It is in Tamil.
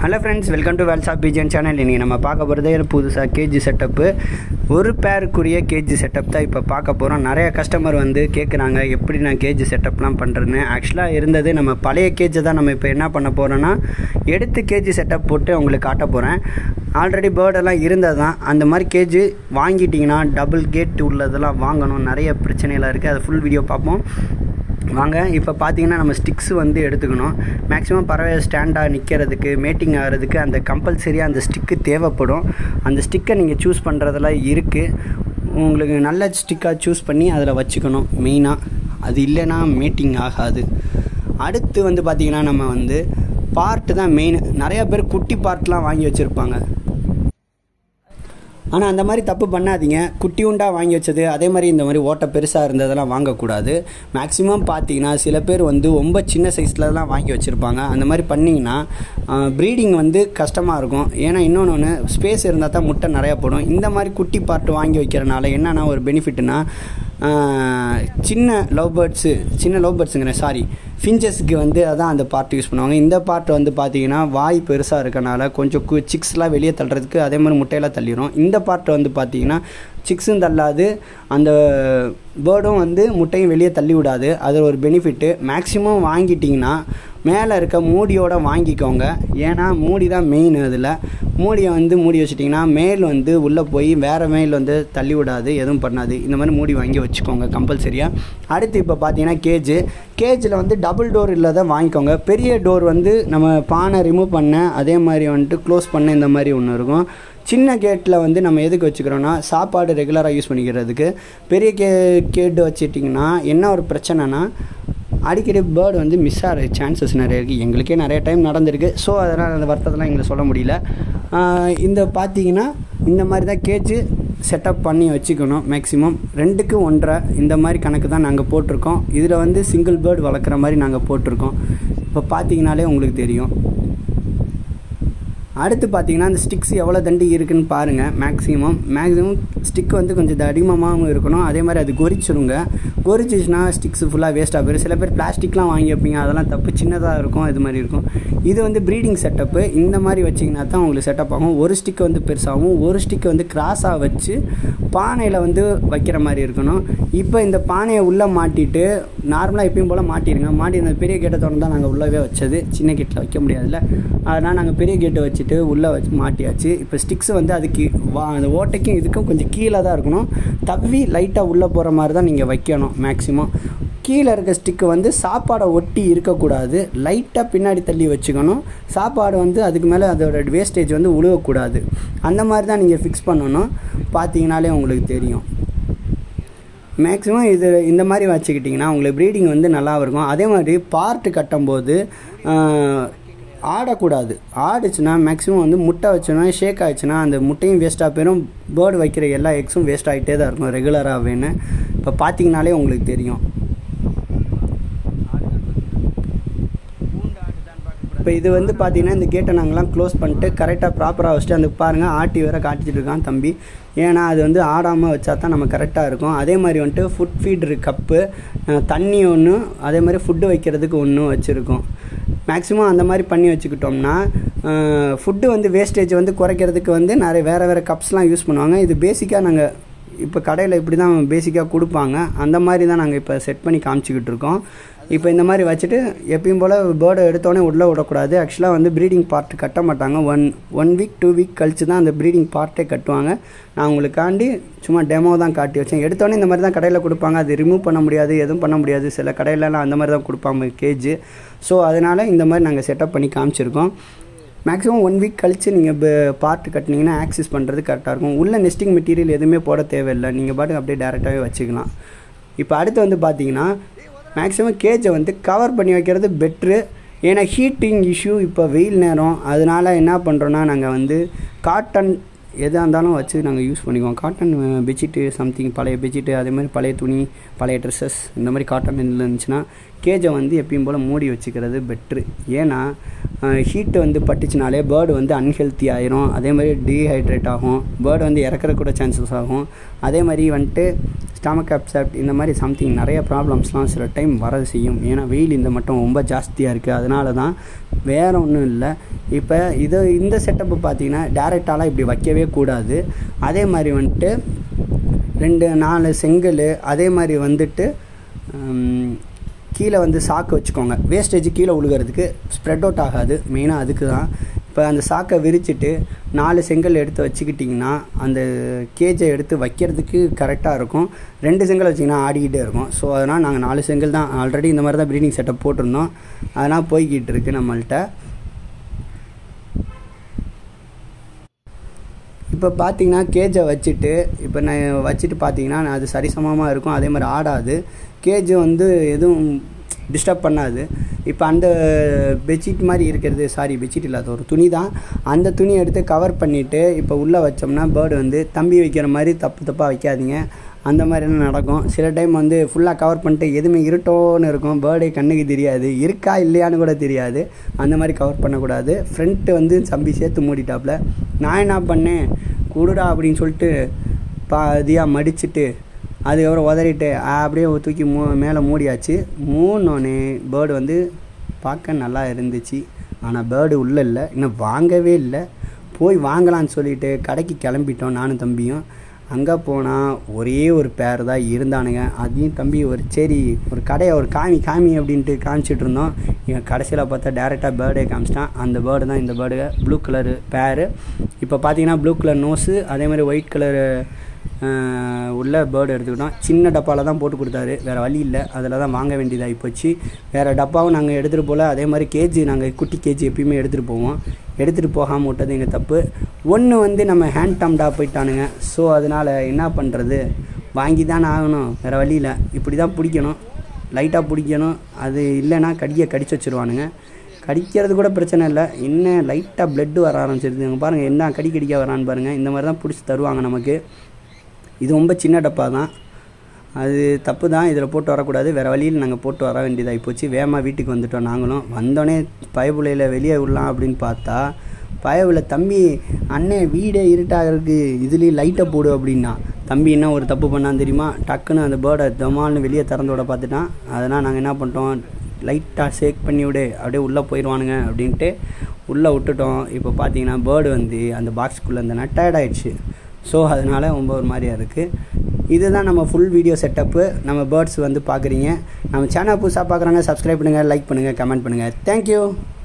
hello friends welcome to Wales of BGN channel இன்றைக்கி நம்ம பார்க்க போகிறதே புதுசாக கேஜி செட்டப்பு ஒரு பேருக்குரிய கேஜி செட்டப் தான் இப்போ பார்க்க போகிறோம் நிறைய கஸ்டமர் வந்து கேட்குறாங்க எப்படி நான் கேஜி செட்டப்லாம் பண்ணுறேன்னு ஆக்சுவலாக இருந்தது நம்ம பழைய கேஜை தான் நம்ம இப்போ என்ன பண்ண போகிறோன்னா எடுத்து கேஜி செட்டப் போட்டு உங்களுக்கு காட்ட போகிறேன் ஆல்ரெடி பேர்டெல்லாம் இருந்தது தான் அந்த மாதிரி கேஜி வாங்கிட்டிங்கன்னா டபுள் கேட் உள்ளதெல்லாம் வாங்கணும் நிறைய பிரச்சனைலாம் இருக்குது அதை ஃபுல் வீடியோ பார்ப்போம் வாங்க இப்போ பார்த்தீங்கன்னா நம்ம ஸ்டிக்ஸ் வந்து எடுத்துக்கணும் மேக்ஸிமம் பறவை ஸ்டாண்டாக நிற்கிறதுக்கு மேட்டிங் ஆகிறதுக்கு அந்த கம்பல்சரியாக அந்த ஸ்டிக்கு தேவைப்படும் அந்த ஸ்டிக்கை நீங்கள் சூஸ் பண்ணுறதெல்லாம் இருக்குது உங்களுக்கு நல்ல ஸ்டிக்காக சூஸ் பண்ணி அதில் வச்சுக்கணும் மெயினாக அது இல்லைன்னா மேட்டிங் ஆகாது அடுத்து வந்து பார்த்திங்கன்னா நம்ம வந்து பார்ட்டு தான் மெயின் நிறையா பேர் குட்டி பார்ட்லாம் வாங்கி வச்சுருப்பாங்க ஆனால் அந்த மாதிரி தப்பு பண்ணாதீங்க குட்டி உண்டா வாங்கி வச்சது அதே மாதிரி இந்த மாதிரி ஓட்டை பெருசாக இருந்ததெல்லாம் வாங்கக்கூடாது மேக்ஸிமம் பார்த்தீங்கன்னா சில பேர் வந்து ரொம்ப சின்ன சைஸ்லலாம் வாங்கி வச்சுருப்பாங்க அந்த மாதிரி பண்ணிங்கன்னா ப்ரீடிங் வந்து கஷ்டமாக இருக்கும் ஏன்னா இன்னொன்று ஒன்று ஸ்பேஸ் இருந்தால் தான் முட்டை நிறையா போடும் இந்த மாதிரி குட்டி பார்ட்டு வாங்கி வைக்கிறனால என்னென்னா ஒரு பெனிஃபிட்னா சின்ன லவ் பேர்ட்ஸு சின்ன லவ் பேர்ட்ஸுங்கிறேன் சாரி ஃபிஞ்சஸ்க்கு வந்து அதான் அந்த பார்ட் யூஸ் பண்ணுவாங்க இந்த பார்ட் வந்து பார்த்தீங்கன்னா வாய் பெருசாக இருக்கனால கொஞ்சம் கு சிக்ஸ்லாம் வெளியே தள்ளுறதுக்கு அதே மாதிரி முட்டையெல்லாம் தள்ளிடும் இந்த பார்ட் வந்து பார்த்தீங்கன்னா சிக்ஸும் தள்ளாது அந்த பேர்டும் வந்து முட்டையும் வெளியே தள்ளி விடாது அது ஒரு பெனிஃபிட்டு மேக்ஸிமம் வாங்கிட்டிங்கன்னா மேலே இருக்க மூடியோட வாங்கிக்கோங்க ஏன்னா மூடி தான் மெயின் அதில் மூடியை வந்து மூடி வச்சிட்டிங்கன்னா மேல் வந்து உள்ளே போய் வேறு மேல் வந்து தள்ளி விடாது எதுவும் பண்ணாது இந்த மாதிரி மூடி வாங்கி வச்சுக்கோங்க கம்பல்சரியாக அடுத்து இப்போ பார்த்தீங்கன்னா கேஜு கேஜில் வந்து டபுள் டோர் இல்லாத வாங்கிக்கோங்க பெரிய டோர் வந்து நம்ம பானை ரிமூவ் பண்ண அதே மாதிரி வந்துட்டு க்ளோஸ் பண்ண இந்த மாதிரி ஒன்று இருக்கும் சின்ன கேட்டில் வந்து நம்ம எதுக்கு வச்சுக்கிறோன்னா சாப்பாடு ரெகுலராக யூஸ் பண்ணிக்கிறதுக்கு பெரிய கே கேட்டு வச்சிட்டிங்கன்னா என்ன ஒரு பிரச்சனைனா அடிக்கடி பேர்டு வந்து மிஸ் ஆகிற சான்சஸ் நிறைய இருக்குது எங்களுக்கே நிறைய டைம் நடந்திருக்கு ஸோ அதனால் அந்த வருத்தத்தெல்லாம் எங்களை சொல்ல முடியல இந்த பார்த்தீங்கன்னா இந்த மாதிரி தான் கேஜு செட்டப் பண்ணி வச்சுக்கணும் மேக்ஸிமம் ரெண்டுக்கு ஒன்றரை இந்த மாதிரி கணக்கு தான் நாங்கள் போட்டிருக்கோம் இதில் வந்து சிங்கிள் பேர்டு வளர்க்குற மாதிரி நாங்கள் போட்டிருக்கோம் இப்போ பார்த்தீங்கனாலே உங்களுக்கு தெரியும் அடுத்து பார்த்தீங்கன்னா அந்த ஸ்டிக்ஸ் எவ்வளோ தண்டி இருக்குன்னு பாருங்கள் மேக்ஸிமம் மேக்ஸிமம் ஸ்டிக் வந்து கொஞ்சம் தடிமமாகவும் இருக்கணும் அதே மாதிரி அது கொறிச்சிருங்க கொறிச்சிச்சுன்னா ஸ்டிக்ஸ் ஃபுல்லாக வேஸ்ட்டாக போயிடும் சில பேர் பிளாஸ்டிக்லாம் வாங்கி வைப்பீங்க அதெல்லாம் தப்பு சின்னதாக இருக்கும் இது மாதிரி இருக்கும் இது வந்து ப்ரீடிங் செட்டப்பு இந்த மாதிரி வச்சிங்கன்னா தான் உங்களுக்கு செட்டப் ஆகும் ஒரு ஸ்டிக் வந்து பெருசாகவும் ஒரு ஸ்டிக் வந்து கிராஸாக வச்சு பானையில் வந்து வைக்கிற மாதிரி இருக்கணும் இப்போ இந்த பானையை உள்ளே மாட்டிட்டு நார்மலாக எப்பயும் போல் மாட்டிடுங்க மாட்டி இந்த பெரிய கேட்டை திறந்து தான் நாங்கள் உள்ளவே வச்சது சின்ன கேட்டில் வைக்க முடியாதுல்ல அதனால் நாங்கள் பெரிய கேட்டை வச்சு வச்சுட்டு உள்ளே வச்சு மாட்டியாச்சு இப்போ ஸ்டிக்ஸ் வந்து அதுக்கு வா அந்த ஓட்டைக்கும் இதுக்கும் கொஞ்சம் கீழே தான் இருக்கணும் தவ்வி லைட்டாக உள்ளே போகிற மாதிரி தான் நீங்கள் வைக்கணும் மேக்ஸிமம் கீழே இருக்க ஸ்டிக்கு வந்து சாப்பாடை ஒட்டி இருக்கக்கூடாது லைட்டாக பின்னாடி தள்ளி வச்சுக்கணும் சாப்பாடு வந்து அதுக்கு மேலே அதோட வேஸ்டேஜ் வந்து உழுவக்கூடாது அந்த மாதிரி தான் நீங்கள் ஃபிக்ஸ் பண்ணணும் பார்த்தீங்கனாலே உங்களுக்கு தெரியும் மேக்ஸிமம் இது இந்த மாதிரி வச்சுக்கிட்டிங்கன்னா உங்களுக்கு ப்ரீடிங் வந்து நல்லா இருக்கும் அதே மாதிரி பார்ட்டு கட்டும்போது ஆடக்கூடாது ஆடுச்சுன்னா மேக்ஸிமம் வந்து முட்டை வச்சோன்னா ஷேக் ஆயிடுச்சுன்னா அந்த முட்டையும் வேஸ்ட்டாக போயிடும் பேர்டு வைக்கிற எல்லா எக்ஸும் வேஸ்ட் ஆகிட்டே தான் இருக்கும் ரெகுலராகவேன்னு இப்போ பார்த்தீங்கனாலே உங்களுக்கு தெரியும் இப்போ இது வந்து பார்த்தீங்கன்னா இந்த கேட்டை நாங்கள்லாம் க்ளோஸ் பண்ணிட்டு கரெக்டாக ப்ராப்பராக வச்சுட்டு அந்த பாருங்கள் ஆட்டி வேற காட்டிட்டு இருக்கான் தம்பி ஏன்னா அது வந்து ஆடாமல் வச்சா தான் நம்ம கரெக்டாக இருக்கும் அதே மாதிரி வந்துட்டு ஃபுட் ஃபீட்ரு கப்பு தண்ணி ஒன்று அதே மாதிரி ஃபுட்டு வைக்கிறதுக்கு ஒன்றும் வச்சுருக்கோம் மேக்ஸிமம் அந்த மாதிரி பண்ணி வச்சுக்கிட்டோம்னா ஃபுட்டு வந்து வேஸ்டேஜ் வந்து குறைக்கிறதுக்கு வந்து நிறைய வேறு வேறு கப்ஸ்லாம் யூஸ் பண்ணுவாங்க இது பேசிக்காக நாங்கள் இப்போ கடையில் இப்படி தான் பேசிக்காக கொடுப்பாங்க அந்த மாதிரி தான் நாங்கள் இப்போ செட் பண்ணி காமிச்சிக்கிட்டு இருக்கோம் இப்போ இந்த மாதிரி வச்சுட்டு எப்பயும் போல் பேர்டை எடுத்தோடனே உள்ளே விடக்கூடாது ஆக்சுவலாக வந்து ப்ரீடிங் பார்ட் கட்ட மாட்டாங்க one one week two week கழிச்சு தான் அந்த ப்ரீடிங் பார்ட்டே கட்டுவாங்க நான் உங்களுக்காண்டி சும்மா டெமோ தான் காட்டி வச்சேன் எடுத்தோடனே இந்த மாதிரி தான் கடையில் கொடுப்பாங்க அது ரிமூவ் பண்ண முடியாது எதுவும் பண்ண முடியாது சில கடையிலலாம் அந்த மாதிரி தான் கொடுப்பாங்க கேஜு ஸோ அதனால் இந்த மாதிரி நாங்கள் செட்டப் பண்ணி காமிச்சிருக்கோம் மேக்ஸிமம் ஒன் வீக் கழித்து நீங்கள் பார்ட் கட்டினீங்கன்னா ஆக்சஸ் பண்ணுறது கரெக்டாக இருக்கும் உள்ள நெஸ்டிங் மெட்டீரியல் எதுவுமே போட தேவையில்லை நீங்கள் பாட்டுக்கு அப்படியே டேரெக்டாகவே வச்சுக்கலாம் இப்போ அடுத்து வந்து பார்த்தீங்கன்னா மேக்ஸிமம் கேஜை வந்து கவர் பண்ணி வைக்கிறது பெட்ரு ஏன்னா ஹீட்டிங் இஷ்யூ இப்போ வெயில் நேரம் அதனால் என்ன பண்ணுறோன்னா நாங்கள் வந்து காட்டன் எதாக இருந்தாலும் வச்சு நாங்கள் யூஸ் பண்ணிக்குவோம் காட்டன் பெட்ஷீட்டு சம்திங் பழைய பெட்ஷீட்டு அதே மாதிரி பழைய துணி பழைய ட்ரெஸ்ஸஸ் இந்த மாதிரி காட்டன் இருந்துச்சுன்னா கேஜை வந்து எப்பயும் போல் மூடி வச்சுக்கிறது பெட்ரு ஏன்னா ஹீட்டு வந்து பட்டுச்சுனாலே பேர்டு வந்து அன்ஹெல்த்தி ஆயிரும் அதே மாதிரி டீஹைட்ரேட் ஆகும் பேர்டு வந்து இறக்குற கூட சான்சஸ் ஆகும் அதே மாதிரி வந்துட்டு ஸ்டமக் அப்செப்ட் இந்த மாதிரி சம்திங் நிறைய ப்ராப்ளம்ஸ்லாம் சில டைம் வர செய்யும் ஏன்னா வெயில் இந்த மட்டும் ரொம்ப ஜாஸ்தியாக இருக்குது அதனால தான் வேறு ஒன்றும் இல்லை இப்போ இது இந்த செட்டப்பு பார்த்தீங்கன்னா டேரெக்டாலாம் இப்படி வைக்கவே கூடாது அதே மாதிரி வந்துட்டு ரெண்டு நாலு செங்கல் அதே மாதிரி வந்துட்டு கீழே வந்து சாக்கு வச்சுக்கோங்க வேஸ்டேஜ் கீழே உழுகிறதுக்கு ஸ்ப்ரெட் அவுட் ஆகாது மெயினாக அதுக்கு தான் இப்போ அந்த சாக்கை விரிச்சிட்டு நாலு செங்கல் எடுத்து வச்சுக்கிட்டிங்கன்னா அந்த கேஜை எடுத்து வைக்கிறதுக்கு கரெக்டாக இருக்கும் ரெண்டு செங்கல் வச்சிங்கன்னா ஆடிக்கிட்டே இருக்கும் ஸோ அதனால் நாங்கள் நாலு செங்கல் தான் ஆல்ரெடி இந்த மாதிரி தான் ப்ரீடிங் செட்டப் போட்டிருந்தோம் அதெல்லாம் போய்கிட்டு இருக்குது நம்மள்கிட்ட இப்போ பார்த்தீங்கன்னா கேஜை வச்சுட்டு இப்போ நான் வச்சுட்டு பார்த்தீங்கன்னா அது சரிசமமாக இருக்கும் அதே மாதிரி ஆடாது கேஜ் வந்து எதுவும் டிஸ்டர்ப் பண்ணாது இப்போ அந்த பெட்ஷீட் மாதிரி இருக்கிறது சாரி பெட்ஷீட் இல்லாத ஒரு துணி தான் அந்த துணியை எடுத்து கவர் பண்ணிவிட்டு இப்போ உள்ளே வச்சோம்னா பேர்டு வந்து தம்பி வைக்கிற மாதிரி தப்பு தப்பாக வைக்காதீங்க அந்த மாதிரிலாம் நடக்கும் சில டைம் வந்து ஃபுல்லாக கவர் பண்ணிட்டு எதுவுமே இருட்டோன்னு இருக்கும் பேர்டே கண்ணுக்கு தெரியாது இருக்கா இல்லையான்னு கூட தெரியாது அந்த மாதிரி கவர் பண்ணக்கூடாது ஃப்ரண்ட்டு வந்து தம்பி சேர்த்து மூடிட்டாப்புல நான் என்ன பண்ணேன் குடுடா அப்படின்னு சொல்லிட்டு பாதியாக மடிச்சுட்டு அதுக்கப்புறம் உதறிட்டு அப்படியே தூக்கி மூ மேலே மூடியாச்சு மூணோன்னே பேர்டு வந்து பார்க்க நல்லா இருந்துச்சு ஆனால் பேர்டு உள்ளே இல்லை இன்னும் வாங்கவே இல்லை போய் வாங்கலான்னு சொல்லிட்டு கடைக்கு கிளம்பிட்டோம் நானும் தம்பியும் அங்கே போனால் ஒரே ஒரு பேர் தான் இருந்தானுங்க அதையும் தம்பி ஒரு சரி ஒரு கடையை ஒரு காமி காமி அப்படின்ட்டு காமிச்சிட்டு இருந்தோம் என் கடைசியில் பார்த்தா டேரெக்டாக பேர்டே காமிச்சிட்டான் அந்த பேர்டு தான் இந்த பேர்டு ப்ளூ கலரு பேரு இப்போ பார்த்தீங்கன்னா ப்ளூ கலர் நோஸு அதே மாதிரி ஒயிட் கலரு உள்ள பேர்டு எடுத்துக்கிட்டோம் சின்ன டப்பாவில் தான் போட்டு கொடுத்தாரு வேறு வழி இல்லை அதில் தான் வாங்க வேண்டியதாகி போச்சு வேறு டப்பாவும் நாங்கள் எடுத்துகிட்டு போகல அதே மாதிரி கேஜி நாங்கள் குட்டி கேஜி எப்பயுமே எடுத்துகிட்டு போவோம் எடுத்துகிட்டு போகாமல் விட்டது எங்கள் தப்பு ஒன்று வந்து நம்ம ஹேண்ட் டம்டாக போயிட்டானுங்க ஸோ அதனால் என்ன பண்ணுறது வாங்கி தான் ஆகணும் வேறு வழியில் இப்படி தான் பிடிக்கணும் லைட்டாக பிடிக்கணும் அது இல்லைன்னா கடியை கடிச்சு வச்சுருவானுங்க கடிக்கிறது கூட பிரச்சனை இல்லை இன்னும் லைட்டாக பிளட்டு வர ஆரம்பிச்சிருது இங்கே பாருங்கள் என்ன கடி கடிக்க வரான்னு பாருங்கள் இந்த மாதிரி தான் பிடிச்சி தருவாங்க நமக்கு இது ரொம்ப சின்ன டப்பா தான் அது தப்பு தான் இதில் போட்டு வரக்கூடாது வேறு வழியில் நாங்கள் போட்டு வர வேண்டியதாகி போச்சு வேகமாக வீட்டுக்கு வந்துட்டோம் நாங்களும் வந்தோடனே பயபுலையில் வெளியே விடலாம் அப்படின்னு பார்த்தா பயபுல தம்பி அண்ணன் வீடே இருட்டாகிறதுக்கு இதுலேயும் லைட்டை போடு அப்படின்னா தம்பி என்ன ஒரு தப்பு பண்ணான்னு தெரியுமா டக்குன்னு அந்த பேர்டை தமால்னு வெளியே திறந்து விட பார்த்துட்டான் அதனால் நாங்கள் என்ன பண்ணிட்டோம் லைட்டாக ஷேக் பண்ணி விடு அப்படியே உள்ளே போயிடுவானுங்க அப்படின்ட்டு உள்ளே விட்டுட்டோம் இப்போ பார்த்தீங்கன்னா பேர்டு வந்து அந்த பாக்ஸ்க்குள்ளே அந்த டயர்ட் ஆயிடுச்சு ஸோ அதனால் ரொம்ப ஒரு மாதிரியாக இருக்குது இதுதான் நம்ம ஃபுல் வீடியோ செட்டப்பு நம்ம பேர்ட்ஸ் வந்து பார்க்குறீங்க நம்ம சேனல் புதுசாக பார்க்குறாங்க சப்ஸ்கிரைப் பண்ணுங்கள் லைக் பண்ணுங்கள் கமெண்ட் பண்ணுங்கள் தேங்க்யூ